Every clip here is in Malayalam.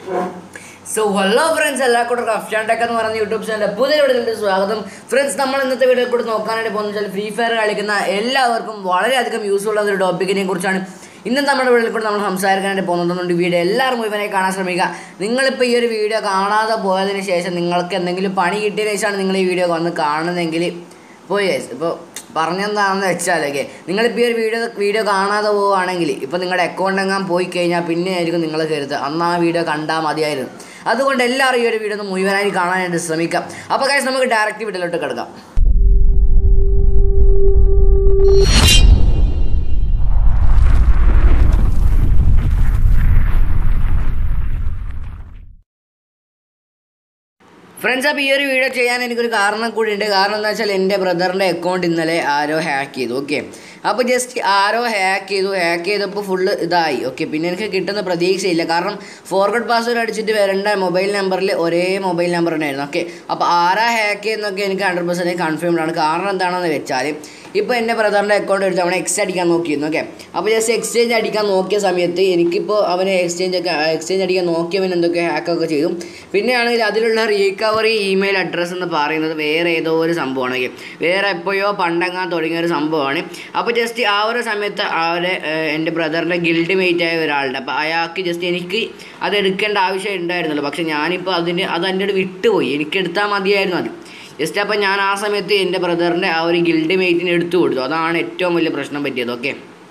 സോ ഹലോ ഫ്രണ്ട്സ് എല്ലാവർക്കും അഫ്ഷാൻ ടെക് എന്ന് പറഞ്ഞ യൂട്യൂബ് ചാനലിൻ്റെ പുതിയ വീഡിയോയിലേക്ക് സ്വാഗതം ഫ്രണ്ട്സ് നമ്മൾ ഇന്നത്തെ വീഡിയോയിൽ കൂടി നോക്കാനായിട്ട് പോകുന്നത് വെച്ചാൽ ഫ്രീ ഫയർ കളിക്കുന്ന എല്ലാവർക്കും വളരെയധികം യൂസ്ഫുൾ ആയ ഒരു ടോപ്പിക്കിനെ കുറിച്ചാണ് ഇന്നത്തെ നമ്മുടെ വീഡിയോയിൽ കൂടി നമ്മൾ സംസാരിക്കാനായിട്ട് പോകുന്നതുകൊണ്ട് വീഡിയോ എല്ലാവരും മുഴുവനായി കാണാൻ ശ്രമിക്കുക നിങ്ങളിപ്പോൾ ഈ ഒരു വീഡിയോ കാണാതെ പോയതിന് ശേഷം നിങ്ങൾക്ക് എന്തെങ്കിലും പണി കിട്ടിയതിന് ശേഷമാണ് നിങ്ങൾ ഈ വീഡിയോ വന്ന് കാണുന്നതെങ്കിൽ പോയി guys. ഇപ്പോൾ പറഞ്ഞെന്താണെന്ന് വെച്ചാലൊക്കെ നിങ്ങളിപ്പോൾ ഈ ഒരു വീഡിയോ വീഡിയോ കാണാതെ പോവുകയാണെങ്കിൽ ഇപ്പോൾ നിങ്ങളുടെ അക്കൗണ്ട് എങ്ങാൻ പോയി കഴിഞ്ഞാൽ പിന്നെ ആയിരിക്കും നിങ്ങൾ കരുതുക അന്ന് ആ വീഡിയോ കണ്ടാൽ മതിയായിരുന്നു അതുകൊണ്ട് എല്ലാവരും ഈ ഒരു വീഡിയോ ഒന്ന് മുഴുവനായി കാണാനായിട്ട് ശ്രമിക്കാം അപ്പോൾ കാശ് നമുക്ക് ഡയറക്റ്റ് വീഡിയോയിലോട്ട് കിടക്കാം ഫ്രണ്ട്സ് അപ്പോൾ ഈ ഒരു വീഡിയോ ചെയ്യാൻ എനിക്കൊരു കാരണം കൂടി ഉണ്ട് കാരണം എന്താ വെച്ചാൽ എൻ്റെ ബ്രദറിൻ്റെ അക്കൗണ്ട് ഇന്നലെ ആരോ ഹാക്ക് ചെയ്തു ഓക്കെ അപ്പോൾ ജസ്റ്റ് ആരോ ഹാക്ക് ചെയ്തു ഹാക്ക് ചെയ്തപ്പോൾ ഫുള്ള് ഇതായി ഓക്കെ പിന്നെ എനിക്ക് കിട്ടുന്ന പ്രതീക്ഷയില്ല കാരണം ഫോർഗഡ് പാസ്വേഡ് അടിച്ചിട്ട് വരേണ്ട മൊബൈൽ നമ്പറിൽ ഒരേ മൊബൈൽ നമ്പർ ഉണ്ടായിരുന്നു ഓക്കെ അപ്പോൾ ആരാ ഹാക്ക് ചെയ്യുന്നൊക്കെ എനിക്ക് ഹൺഡ്രഡ് പെർസെൻറ്റ് കൺഫേംഡ് ആണ് കാരണം എന്താണെന്ന് വെച്ചാൽ ഇപ്പോൾ എൻ്റെ ബ്രദറിൻ്റെ അക്കൗണ്ട് എടുത്ത് അവനെ എക്സ് അടിക്കാൻ നോക്കിയിരുന്നു ഓക്കെ അപ്പോൾ ജസ്റ്റ് എക്സ്ചേഞ്ച് അടിക്കാൻ നോക്കിയ സമയത്ത് എനിക്കിപ്പോൾ അവനെ എക്സ്ചേഞ്ച് ഒക്കെ എക്സ്ചേഞ്ച് അടിക്കാൻ നോക്കിയവൻ എന്തൊക്കെ ഹാക്കൊക്കെ ചെയ്തു പിന്നെയാണെങ്കിൽ അതിലുള്ള റീകവറി ഇമെയിൽ അഡ്രസ്സ് എന്ന് പറയുന്നത് വേറെ ഏതോ ഒരു സംഭവമാണ് ഓക്കെ വേറെ എപ്പോഴോ പണ്ടങ്ങാൻ തുടങ്ങിയ ഒരു സംഭവമാണ് അപ്പോൾ ജസ്റ്റ് ആ ഒരു സമയത്ത് അവരെ ഏഹ്, എൻ്റെ ബ്രദറിൻ്റെ ഗിൽഡ് മേറ്റ് ആയ ഒരാളുണ്ട് അപ്പോൾ അയാൾക്ക് ജസ്റ്റ് എനിക്ക് അത് എടുക്കേണ്ട ആവശ്യം ഉണ്ടായിരുന്നല്ലോ പക്ഷേ ഞാനിപ്പോൾ അതിന് അത് എൻ്റെ അടുത്ത് വിട്ടുപോയി എനിക്ക് എടുത്താൽ മതിയായിരുന്നു അത് ജസ്റ്റ് അപ്പോൾ ഞാൻ ആ സമയത്ത് എൻ്റെ ബ്രദറിൻ്റെ ആ ഒരു ഗിൽഡ് മേറ്റിന് എടുത്തു കൊടുത്തു അതാണ് ഏറ്റവും വലിയ പ്രശ്നം പറ്റിയത് ഓക്കെ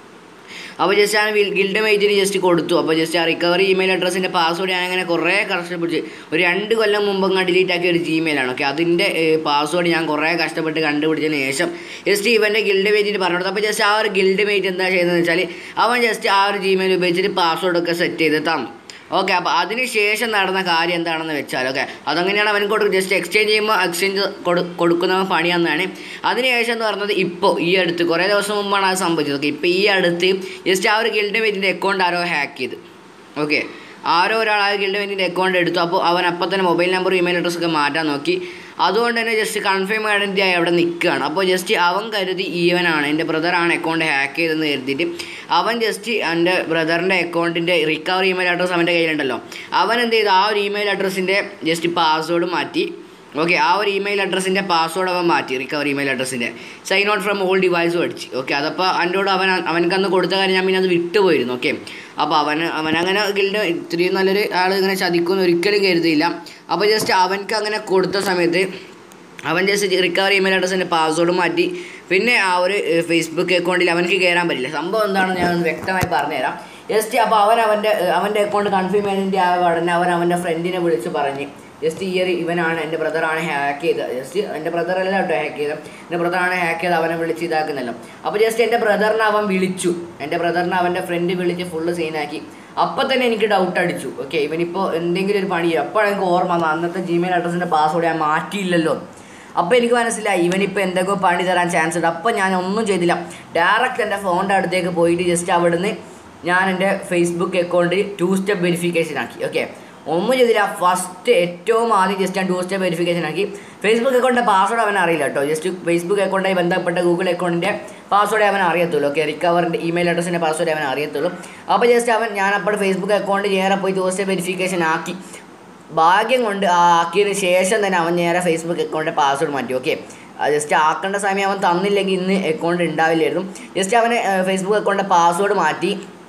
അപ്പോൾ ജസ്റ്റ് ഞാൻ ഗിൽഡ് മേറ്റിന് ജസ്റ്റ് കൊടുത്തു അപ്പോൾ ജസ്റ്റ് ആ റിക്കവറി ഇമെയിൽ അഡ്രസ്സിൻ്റെ പാസ്വേഡ് ഞാൻ അങ്ങനെ കുറേ കഷ്ടപ്പെട്ട് ഒരു രണ്ട് കൊല്ലം മുമ്പ് അങ്ങ് ഡിലീറ്റ് ആക്കിയ ഒരു ജിമെയിലാണ് ഓക്കെ അതിൻ്റെ പാസ്വേഡ് ഞാൻ കുറേ കഷ്ടപ്പെട്ട് കണ്ടുപിടിച്ചതിന് ശേഷം ജസ്റ്റ് ഇവൻ്റെ ഗിൽഡ് മേറ്റിന് പറഞ്ഞു കൊടുത്തു അപ്പോൾ ജസ്റ്റ് ആ ഒരു ഗിൽഡ് മേറ്റ് എന്താ ചെയ്യുന്നതെന്ന് വെച്ചാൽ അവൻ ജസ്റ്റ് ആ ഒരു ജിമെയിൽ ഉപയോഗിച്ചിട്ട് പാസ്വേഡൊക്കെ സെറ്റ് ചെയ്ത് തന്നു ഓക്കെ അപ്പോൾ അതിന് ശേഷം നടന്ന കാര്യം എന്താണെന്ന് വെച്ചാൽ ഓക്കെ അതങ്ങനെയാണ് അവൻ കൊടുക്കും ജസ്റ്റ് എക്സ്ചേഞ്ച് ചെയ്യുമ്പോൾ എക്സ്ചേഞ്ച് കൊടു കൊടുക്കുന്ന പണിയാന്നാണ് അതിനുശേഷം എന്ന് പറഞ്ഞത് ഇപ്പോൾ ഈ അടുത്ത് കുറേ ദിവസം മുമ്പാണ് അത് സംഭവിച്ചത് ഓക്കെ ഇപ്പോൾ ഈ അടുത്ത് ജസ്റ്റ് ആ ഒരു ഗിൽഡ് മേറ്റിൻ്റെ അക്കൗണ്ട് ആരോ ഹാക്ക് ചെയ്ത് ഓക്കെ ആരോ ഒരാൾ ആ ഗിൽഡ് മേറ്റിൻ്റെ അക്കൗണ്ട് എടുത്തു അപ്പോൾ അവൻ അപ്പം തന്നെ മൊബൈൽ നമ്പറും ഇമെയിൽ അഡ്രസ്സൊക്കെ മാറ്റാൻ നോക്കി അതുകൊണ്ട് തന്നെ ജസ്റ്റ് കൺഫേം ഐഡൻറ്റി ആയി അവിടെ നിൽക്കുകയാണ് അപ്പോൾ ജസ്റ്റ് അവൻ കരുതി ഈവനാണ് എൻ്റെ ബ്രദറാണ് അക്കൗണ്ട് ഹാക്ക് ചെയ്തെന്ന് കരുതിയിട്ട് അവൻ ജസ്റ്റ് എൻ്റെ ബ്രദറിൻ്റെ അക്കൗണ്ടിൻ്റെ റിക്കവറി ഇമെയിൽ അഡ്രസ്സ് അവൻ്റെ കയ്യിലുണ്ടല്ലോ അവൻ എന്ത് ചെയ്തു ആ ഒരു ഇമെയിൽ അഡ്രസ്സിൻ്റെ ജസ്റ്റ് പാസ്വേഡ് മാറ്റി ഓക്കെ ആ ഒരു ഇമെയിൽ അഡ്രസ്സിൻ്റെ പാസ്വേഡ് അവൻ മാറ്റി റിക്കവറി ഇമെയിൽ അഡ്രസ്സിൻ്റെ സൈൻ ഔട്ട് ഫ്രം ഓൾ ഡിവൈസും അടിച്ച് ഓക്കെ അതപ്പോൾ അവനോട് അവൻ അവനക്കന്ന് കൊടുത്ത കാര്യം ഞാൻ പിന്നെ അത് വിട്ടുപോയിരുന്നു ഓക്കെ അപ്പോൾ അവന് അവനങ്ങനെ ഗിൽഡ് ഇത്രയും നല്ലൊരു ആൾ ഇങ്ങനെ ചതിക്കുമെന്ന് ഒരിക്കലും കരുതിയില്ല അപ്പോൾ ജസ്റ്റ് അവനക്ക് അങ്ങനെ കൊടുത്ത സമയത്ത് അവൻ ജസ്റ്റ് റിക്കവറി ഇമെയിൽ അഡ്രസ്സിൻ്റെ പാസ്വേഡ് മാറ്റി പിന്നെ ആ ഒരു ഫേസ്ബുക്ക് അക്കൗണ്ടിൽ അവനക്ക് കയറാൻ പറ്റില്ല സംഭവം എന്താണെന്ന് ഞാൻ ഒന്ന് വ്യക്തമായി പറഞ്ഞുതരാം ജസ്റ്റ് അപ്പോൾ അവൻ അവൻ്റെ അവൻ്റെ അക്കൗണ്ട് കൺഫേം ചെയ്തതിൻ്റെ ആ ഉടനെ അവൻ അവൻ്റെ ഫ്രണ്ടിനെ വിളിച്ച് പറഞ്ഞ് ജസ്റ്റ് ഈ ഒരു ഇവനാണ് എൻ്റെ ബ്രദറാണ് ഹാക്ക് ചെയ്തത് ജസ്റ്റ് എൻ്റെ ബ്രദറല്ല കേട്ടോ ഹാക്ക് ചെയ്തത് എൻ്റെ ബ്രദറാണ് ഹാക്ക് ചെയ്ത് അവനെ വിളിച്ച് ഇതാക്കുന്നല്ലോ അപ്പോൾ ജസ്റ്റ് എൻ്റെ ബ്രദറിനെ അവൻ വിളിച്ചു എൻ്റെ ബ്രദറിനെ അവൻ്റെ ഫ്രണ്ട് വിളിച്ച് ഫുള്ള് സീനാക്കി അപ്പം തന്നെ എനിക്ക് ഡൗട്ട് അടിച്ചു ഓക്കെ ഇവനിപ്പോൾ എന്തെങ്കിലും ഒരു പണി അപ്പോഴാണ് എനിക്ക് ഓർമ്മ വന്നത് അന്നത്തെ ജിമെയിൽ അഡ്രസ്സിൻ്റെ പാസ്വേഡ് ഞാൻ മാറ്റിയില്ലല്ലോ അപ്പോൾ എനിക്ക് മനസ്സിലായി ഇവനിപ്പോൾ എന്തൊക്കെ പണി തരാൻ ചാൻസ് ഉണ്ട് അപ്പോൾ ഞാൻ ഒന്നും ചെയ്തില്ല ഡയറക്റ്റ് എൻ്റെ ഫോണിൻ്റെ അടുത്തേക്ക് പോയിട്ട് ജസ്റ്റ് അവിടുന്ന് ഞാൻ എൻ്റെ ഫേസ്ബുക്ക് അക്കൗണ്ടിൽ ടു സ്റ്റെപ്പ് വെരിഫിക്കേഷൻ ആക്കി ഓക്കെ ഒന്നും ചെയ്തില്ല ഫസ്റ്റ് ഏറ്റവും ആദ്യം ജസ്റ്റ് ഞാൻ ടു സ്റ്റെപ്പ് വെരിഫിക്കേഷൻ ആക്കി ഫേസ്ബുക്ക് അക്കൗണ്ടിൻ്റെ പാസ്വേഡ് അവൻ അറിയില്ല കേട്ടോ ജസ്റ്റ് ഫേസ്ബുക്ക് അക്കൗണ്ടായി ബന്ധപ്പെട്ട ഗൂഗിൾ അക്കൗണ്ടിൻ്റെ പാസ്വേഡ് അവൻ അറിയത്തുള്ളൂ ഓക്കെ റിക്കവറിൻ്റെ ഇമെയിൽ അഡ്രസ്സിൻ്റെ പാസ്വേഡ് അവൻ അറിയത്തുള്ളൂ അപ്പോൾ ജസ്റ്റ് അവൻ ഞാൻ അപ്പോൾ ഫേസ്ബുക്ക് അക്കൗണ്ട് നേരെ പോയി ടു സ്റ്റെപ്പ് വെരിഫിക്കേഷൻ ആക്കി ഭാഗ്യം കൊണ്ട് ആ ആക്കിയതിന് ശേഷം തന്നെ അവൻ നേരെ ഫേസ്ബുക്ക് അക്കൗണ്ടിൻ്റെ പാസ്വേഡ് മാറ്റി ഓക്കെ ജസ്റ്റ് ആക്കേണ്ട സമയം അവൻ തന്നില്ലെങ്കിൽ ഇന്ന് അക്കൗണ്ട് ഉണ്ടാവില്ലായിരുന്നു ജസ്റ്റ് അവന് ഫേസ്ബുക്ക് അക്കൗണ്ടിൻ്റെ പാസ്വേഡ് മാറ്റി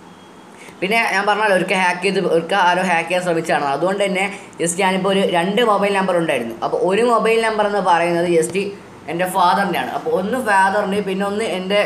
പിന്നെ ഞാൻ പറഞ്ഞല്ലോ ഒരിക്കൽ ഹാക്ക് ചെയ്ത് ഒരിക്കൽ ആരോ ഹാക്ക് ചെയ്യാൻ ശ്രമിച്ചാണ് അതുകൊണ്ട് തന്നെ ജസ്റ്റ് ഞാനിപ്പോൾ ഒരു രണ്ട് മൊബൈൽ നമ്പർ ഉണ്ടായിരുന്നു അപ്പോൾ ഒരു മൊബൈൽ നമ്പർ എന്ന് പറയുന്നത് ജസ്റ്റ് എൻ്റെ ഫാദറിൻ്റെയാണ് അപ്പോൾ ഒന്ന് ഫാദറിൻ്റെ പിന്നെ ഒന്ന് എൻ്റെ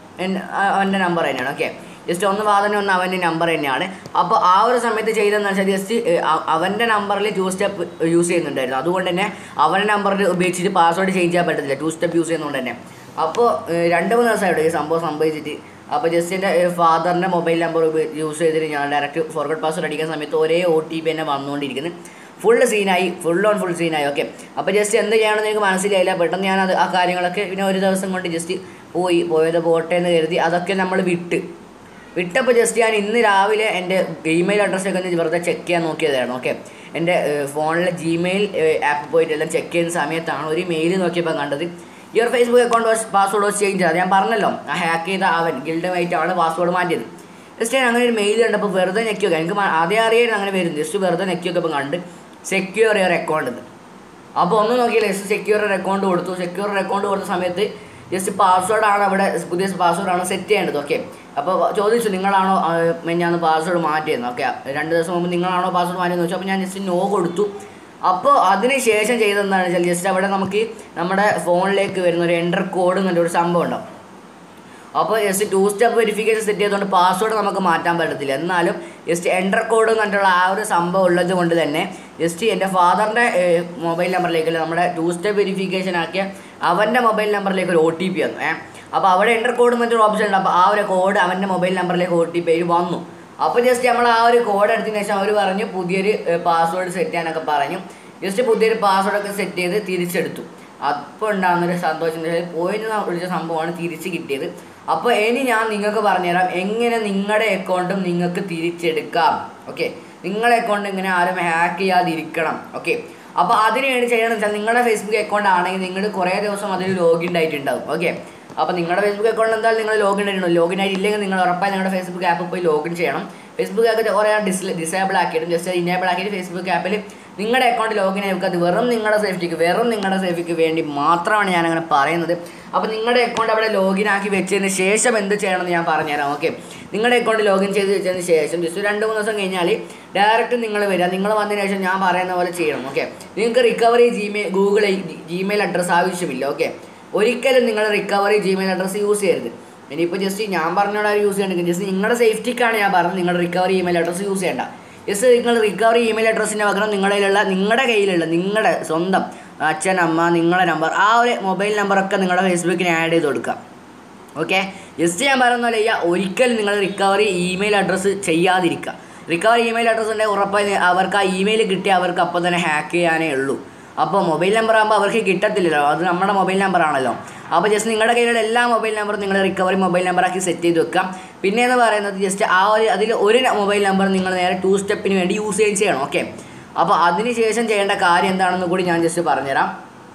അവൻ്റെ നമ്പർ തന്നെയാണ് ഓക്കെ ജസ്റ്റ് ഒന്ന് ഫാദറിൻ്റെ ഒന്ന് അവൻ്റെ നമ്പർ തന്നെയാണ് അപ്പോൾ ആ ഒരു സമയത്ത് ചെയ്തതെന്ന് വെച്ചാൽ ജസ്റ്റ് അവൻ്റെ നമ്പറിൽ ടു സ്റ്റെപ്പ് യൂസ് ചെയ്യുന്നുണ്ടായിരുന്നു അതുകൊണ്ട് തന്നെ അവൻ്റെ നമ്പറിൽ ഉപയോഗിച്ചിട്ട് പാസ്വേഡ് ചേഞ്ച് ചെയ്യാൻ പറ്റത്തില്ല ടു സ്റ്റെപ്പ് യൂസ് ചെയ്യുന്നതുകൊണ്ട് തന്നെ അപ്പോൾ ഏഹ്, രണ്ട് മൂന്ന് ദിവസമായിട്ട് ഈ സംഭവം സംഭവിച്ചിട്ട് അപ്പോൾ ജസ്റ്റ് എൻ്റെ ഫാദറിൻ്റെ മൊബൈൽ നമ്പർ യൂസ് ചെയ്തിട്ട് ഞാൻ ഡയറക്റ്റ് ഫോർഗഡ് പാസ്വേഡ് അടിക്കുന്ന സമയത്ത് ഒരേ ഒ ടി പി തന്നെ വന്നുകൊണ്ടിരിക്കുന്നു ഫുള്ള് സീനായി ഫുൾ ഓൺ ഫുൾ സീനായി ഓക്കെ അപ്പോൾ ജസ്റ്റ് എന്ത് ചെയ്യണമെന്ന് എനിക്ക് മനസ്സിലായില്ല പെട്ടെന്ന് ഞാൻ അത് ആ കാര്യങ്ങളൊക്കെ പിന്നെ ഒരു ദിവസം കൊണ്ട് ജസ്റ്റ് പോയി പോയത് പോട്ടെ എന്ന് കരുതി അതൊക്കെ നമ്മൾ വിട്ട് വിട്ടപ്പോൾ ജസ്റ്റ് ഞാൻ ഇന്ന് രാവിലെ എൻ്റെ ഇമെയിൽ അഡ്രസ്സൊക്കെ ഒന്ന് വെറുതെ ചെക്ക് ചെയ്യാൻ നോക്കിയതായിരുന്നു ഓക്കെ എൻ്റെ ഫോണിലെ ജിമെയിൽ ആപ്പ് പോയിട്ട് എല്ലാം ചെക്ക് ചെയ്യുന്ന സമയത്താണ് ഒരു മെയിൽ നോക്കിയപ്പോൾ കണ്ടത് your Facebook account was password was change അത് ഞാൻ പറഞ്ഞല്ലോ ആ ഹാക്ക് ചെയ്ത അവൻ ഗിൽഡ് മൈറ്റ് ആണ് പാസ്വേഡ് മാറ്റിയത് ജസ്റ്റ് ഞാൻ അങ്ങനെ ഒരു മെയിൽ കണ്ടപ്പോൾ വെറുതെ ഞെക്കി നോക്കാം എനിക്ക് മ- ആദ്യം അറിയായിരുന്നു അങ്ങനെ വരും ജസ്റ്റ് വെറുതെ ഞെക്കി നോക്കിയപ്പോൾ കണ്ട് സെക്യൂർ യുവർ അക്കൗണ്ട് എന്ന് അപ്പോൾ ഒന്നും നോക്കിയില്ല ജസ്റ്റ് സെക്യൂർ അക്കൗണ്ട് കൊടുത്തു സെക്യൂർ അക്കൗണ്ട് കൊടുത്ത സമയത്ത് ജസ്റ്റ് പാസ്വേഡാണ് അവിടെ പുതിയ പാസ്വേഡാണ് സെറ്റ് ചെയ്യേണ്ടത് ഓക്കെ അപ്പോൾ ചോദിച്ചു നിങ്ങളാണോ ഞാൻ പാസ്വേഡ് മാറ്റിയെന്ന് ഓക്കെ രണ്ട് ദിവസം മുമ്പ് നിങ്ങളാണോ പാസ്വേഡ് മാറ്റിയെന്ന് വെച്ചു അപ്പോൾ ഞാൻ ജസ്റ്റ് നോ കൊടുത്തു അപ്പോൾ അതിന് ശേഷം ചെയ്തതെന്താണെന്ന് വെച്ചാൽ ജസ്റ്റ് അവിടെ നമുക്ക് നമ്മുടെ ഫോണിലേക്ക് വരുന്ന ഒരു എൻ്റർ കോഡ് എന്നൊരു ഒരു സംഭവം ഉണ്ടാവും അപ്പോൾ just two step verification set ചെയ്തുകൊണ്ട് പാസ്വേഡ് നമുക്ക് മാറ്റാൻ പറ്റത്തില്ല എന്നാലും ജസ്റ്റ് എൻ്റർ കോഡ് എന്നിട്ടുള്ള ആ ഒരു സംഭവം ഉള്ളത് കൊണ്ട് തന്നെ ജസ്റ്റ് എൻ്റെ ഫാദറിൻ്റെ മൊബൈൽ നമ്പറിലേക്ക് അല്ല നമ്മുടെ ടു സ്റ്റെപ്പ് വെരിഫിക്കേഷൻ ആക്കിയ അവൻ്റെ മൊബൈൽ നമ്പറിലേക്ക് ഒരു ഒ ടി പി വന്നു ഏഹ് അപ്പോൾ അവിടെ എൻ്റർ കോഡ് എന്നൊരു ഓപ്ഷൻ ഉണ്ട് അപ്പോൾ ആ ഒരു കോഡ് അവൻ്റെ മൊബൈൽ നമ്പറിലേക്ക് ഒ ടി പി വന്നു അപ്പോൾ ജസ്റ്റ് നമ്മൾ ആ ഒരു കോഡ് എടുത്തതിന് ശേഷം അവർ പറഞ്ഞു പുതിയൊരു പാസ്വേഡ് സെറ്റ് ചെയ്യാനൊക്കെ പറഞ്ഞു ജസ്റ്റ് പുതിയൊരു പാസ്വേഡ് ഒക്കെ സെറ്റ് ചെയ്ത് തിരിച്ചെടുത്തു അപ്പോൾ ഉണ്ടാകുന്നൊരു സന്തോഷം എന്ന് വെച്ചാൽ പോയിന്റ് വിളിച്ച സംഭവമാണ് തിരിച്ച് കിട്ടിയത് അപ്പോൾ ഇനി ഞാൻ നിങ്ങൾക്ക് പറഞ്ഞുതരാം എങ്ങനെ നിങ്ങളുടെ അക്കൗണ്ടും നിങ്ങൾക്ക് തിരിച്ചെടുക്കാം ഓക്കെ നിങ്ങളുടെ അക്കൗണ്ട് ഇങ്ങനെ ആരും ഹാക്ക് ചെയ്യാതിരിക്കണം ഓക്കെ അപ്പോൾ അതിന് വേണ്ടി ചെയ്യണമെന്ന് വെച്ചാൽ നിങ്ങളുടെ ഫേസ്ബുക്ക് അക്കൗണ്ട് ആണെങ്കിൽ നിങ്ങൾ കുറേ ദിവസം അതിൽ ലോഗിൻ ആയിട്ടുണ്ടാവും ഓക്കെ അപ്പോൾ നിങ്ങളുടെ ഫേസ്ബുക്ക് അക്കൗണ്ട് എന്തായാലും നിങ്ങൾ ലോഗിൻ ആയിട്ടുണ്ടാവും ലോഗിൻ ആയിട്ടില്ലെങ്കിൽ നിങ്ങൾ ഉറപ്പായി നിങ്ങളുടെ ഫേസ്ബുക്ക് ആപ്പിൽ പോയി ലോഗിൻ ചെയ്യണം ഫേസ്ബുക്ക് ആപ്പ് കുറേ ഡിസ് ഡിസേബിൾ ആക്കിയിട്ടും ജസ്റ്റ് ഇനേബിൾ ആക്കിയിട്ട് ഫേസ്ബുക്ക് ആപ്പിൽ നിങ്ങളുടെ അക്കൗണ്ട് ലോഗിൻ ആയി വെക്കുക അത് വെറും നിങ്ങളുടെ സേഫ്റ്റിക്ക് വെറും നിങ്ങളുടെ സേഫ്റ്റിക്ക് വേണ്ടി മാത്രമാണ് ഞാൻ അങ്ങനെ പറയുന്നത് അപ്പോൾ നിങ്ങളുടെ അക്കൗണ്ട് അവിടെ ലോഗിൻ ആക്കി വെച്ചതിന് ശേഷം എന്ത് ചെയ്യണമെന്ന് ഞാൻ പറഞ്ഞുതരാം ഓക്കെ നിങ്ങളുടെ അക്കൗണ്ട് ലോഗിൻ ചെയ്ത് വെച്ചതിന് ശേഷം ജസ്റ്റ് രണ്ട് മൂന്ന് ദിവസം കഴിഞ്ഞാൽ ഡയറക്റ്റ് നിങ്ങൾ വരിക നിങ്ങൾ വന്നതിന് ശേഷം ഞാൻ പറയുന്ന പോലെ ചെയ്യണം ഓക്കെ നിങ്ങൾക്ക് recovery Gmail Google Gmail address ആവശ്യമില്ല ഓക്കെ ഒരിക്കലും നിങ്ങൾ റിക്കവറി ജിമെയിൽ അഡ്രസ്സ് യൂസ് ചെയ്യരുത് ഇനിയിപ്പോൾ ജസ്റ്റ് ഞാൻ പറഞ്ഞോടെ യൂസ് ചെയ്യണമെങ്കിൽ ജസ്റ്റ് നിങ്ങളുടെ സേഫ്റ്റിക്കാണ് ഞാൻ പറഞ്ഞത് നിങ്ങളുടെ റിക്കവറി ഇമെയിൽ അഡ്രസ്സ് യൂസ് ചെയ്യേണ്ട ജസ്റ്റ് നിങ്ങൾ റിക്കവറി ഇമെയിൽ അഡ്രസ്സിൻ്റെ പകരം നിങ്ങളുടെ കയ്യിലുള്ള നിങ്ങളുടെ കയ്യിലുള്ള നിങ്ങളുടെ സ്വന്തം അച്ഛൻ അമ്മ നിങ്ങളുടെ നമ്പർ ആ ഒരു മൊബൈൽ നമ്പറൊക്കെ നിങ്ങളുടെ ഫേസ്ബുക്കിന് ആഡ് ചെയ്ത് കൊടുക്കുക ഓക്കെ ജസ്റ്റ് ഞാൻ പറയുന്ന പോലെ ചെയ്യുക ഒരിക്കലും നിങ്ങൾ റിക്കവറി ഇമെയിൽ അഡ്രസ്സ് ചെയ്യാതിരിക്കുക റിക്കവറി ഇമെയിൽ അഡ്രസ്സ് ഉണ്ടെങ്കിൽ ഉറപ്പായി അവർക്ക് ആ ഇമെയിൽ കിട്ടി അവർക്ക് അപ്പോൾ തന്നെ ഹാക്ക് ചെയ്യാനേ ഉള്ളൂ അപ്പോൾ മൊബൈൽ നമ്പർ ആകുമ്പോൾ അവർക്ക് കിട്ടത്തില്ലല്ലോ അത് നമ്മുടെ മൊബൈൽ നമ്പർ ആണല്ലോ അപ്പോൾ ജസ്റ്റ് നിങ്ങളുടെ കയ്യിലുള്ള എല്ലാ മൊബൈൽ നമ്പറും നിങ്ങൾ റിക്കവറി മൊബൈൽ നമ്പറാക്കി സെറ്റ് ചെയ്ത് വെക്കാം പിന്നെ എന്ന് പറയുന്നത് ജസ്റ്റ് ആ ഒരു അതിൽ ഒരു മൊബൈൽ നമ്പർ നിങ്ങൾ നേരെ ടു സ്റ്റെപ്പിന് വേണ്ടി യൂസ് ചെയ്യുകയും ചെയ്യണം ഓക്കെ അപ്പോൾ അതിന് ശേഷം ചെയ്യേണ്ട കാര്യം എന്താണെന്ന് കൂടി ഞാൻ ജസ്റ്റ് പറഞ്ഞുതരാം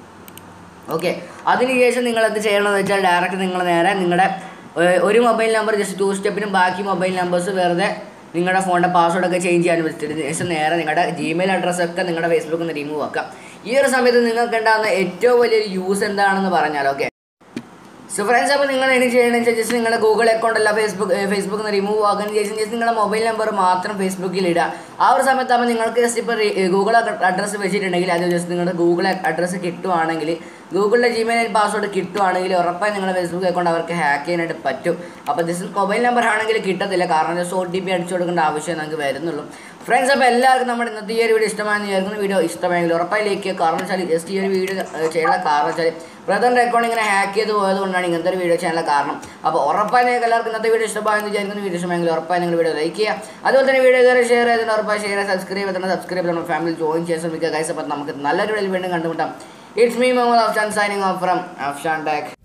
ഓക്കെ അതിനുശേഷം നിങ്ങൾ എന്ത് ചെയ്യണമെന്ന് വെച്ചാൽ ഡയറക്റ്റ് നിങ്ങൾ നേരെ നിങ്ങളുടെ ഏഹ്, ഒരു മൊബൈൽ നമ്പർ ജസ്റ്റ് ടു സ്റ്റെപ്പിനും ബാക്കി മൊബൈൽ നമ്പേഴ്സ് വെറുതെ നിങ്ങളുടെ ഫോണിൻ്റെ പാസ്വേഡ് ഒക്കെ ചേഞ്ച് ചെയ്യാൻ വെച്ചിട്ട് ശേഷം നേരെ നിങ്ങളുടെ ജിമെയിൽ അഡ്രസ്സൊക്കെ നിങ്ങളുടെ ഫേസ്ബുക്കിൽ നിന്ന് റിമൂവ് ആക്കാം ഈ ഒരു സമയത്ത് നിങ്ങൾക്ക് ഉണ്ടാകുന്ന ഏറ്റവും വലിയൊരു യൂസ് എന്താണെന്ന് പറഞ്ഞാൽ ഓക്കെ സോ ഫ്രണ്ട്സ് അപ്പോൾ നിങ്ങൾ എനിക്ക് ചെയ്യണമെന്ന് വെച്ചാൽ ജസ്റ്റ് നിങ്ങളുടെ ഗൂഗിൾ അക്കൗണ്ട് അല്ല ഫേസ്ബുക്ക് ഫേസ്ബുക്കിൽ നിന്ന് റിമൂവ് ആക്കുന്നതിന് ശേഷം ജസ്റ്റ് നിങ്ങളുടെ മൊബൈൽ നമ്പർ മാത്രം ഫേസ്ബുക്കിൽ ഇടുക ആ ഒരു സമയത്താകുമ്പോൾ നിങ്ങൾക്ക് ജസ്റ്റ് ഇപ്പോൾ ഗൂഗിൾ അഡ്രസ്സ് വെച്ചിട്ടുണ്ടെങ്കിൽ അത് ജസ്റ്റ് നിങ്ങളുടെ ഗൂഗിൾ അഡ്രസ്സ് കിട്ടുവാണെങ്കിൽ ഗൂഗിളിൻ്റെ ജിമെയിൽ പാസ്വേഡ് കിട്ടുവാണെങ്കിൽ ഉറപ്പായി നിങ്ങളുടെ ഫേസ്ബുക്ക് അക്കൗണ്ട് അവർക്ക് ഹാക്ക് ചെയ്യാനായിട്ട് പറ്റും അപ്പോൾ ജസ്റ്റ് മൊബൈൽ നമ്പർ ആണെങ്കിൽ കിട്ടത്തില്ല കാരണം ജസ്റ്റ് ഒ ടി പി അടിച്ചു കൊടുക്കേണ്ട ആവശ്യം നമുക്ക് വരുന്നുള്ളൂ ഫ്രണ്ട്സ് അപ്പോൾ എല്ലാവർക്കും നമ്മുടെ ഇന്നത്തെ ഈ ഒരു വീഡിയോ ഇഷ്ടമായെന്ന് വിചാരിക്കുന്ന വീഡിയോ ഇഷ്ടമായെങ്കിൽ ഉറപ്പായി ലൈക്ക് ചെയ്യുക കാരണം വെച്ചാൽ ജസ്റ്റ് ഈ ഒരു വീഡിയോ ചെയ്യാനുള്ള കാരണം വെച്ചാൽ ബ്രദറിൻ്റെ അക്കൗണ്ട് ഇങ്ങനെ ഹാക്ക് ചെയ്ത് പോയത് കൊണ്ടാണ് ഇങ്ങനത്തെ ഒരു വീഡിയോ ചെയ്യാനുള്ള കാരണം അപ്പോൾ ഉറപ്പായി നിങ്ങൾക്ക് എല്ലാവർക്കും ഇന്നത്തെ വീഡിയോ ഇഷ്ടമായെന്ന് വിചാരിക്കുന്ന വീഡിയോ ഇഷ്ടമായെങ്കിൽ ഉറപ്പായി നിങ്ങൾ വീഡിയോ ലൈക്ക് ചെയ്യുക അതുപോലെ തന്നെ വീഡിയോ കയറി ഷെയർ ചെയ്തിട്ട് ഉറപ്പായി ഷെയർ സബ്സ്ക്രൈബ് ചെയ്തിട്ട് സബ്സ്ക്രൈബ് ചെയ്ത് നമ്മുടെ ഫാമിലി ജോയിൻ ചെയ്യാൻ ശ്രമിക്കുക ഗൈസ് അപ്പോൾ നമുക്ക് നല്ലൊരു വീഡിയോ വീണ്ടും കണ്ടുമുട്ടാം it's me Muhammad Afshan signing off from Afshan Tak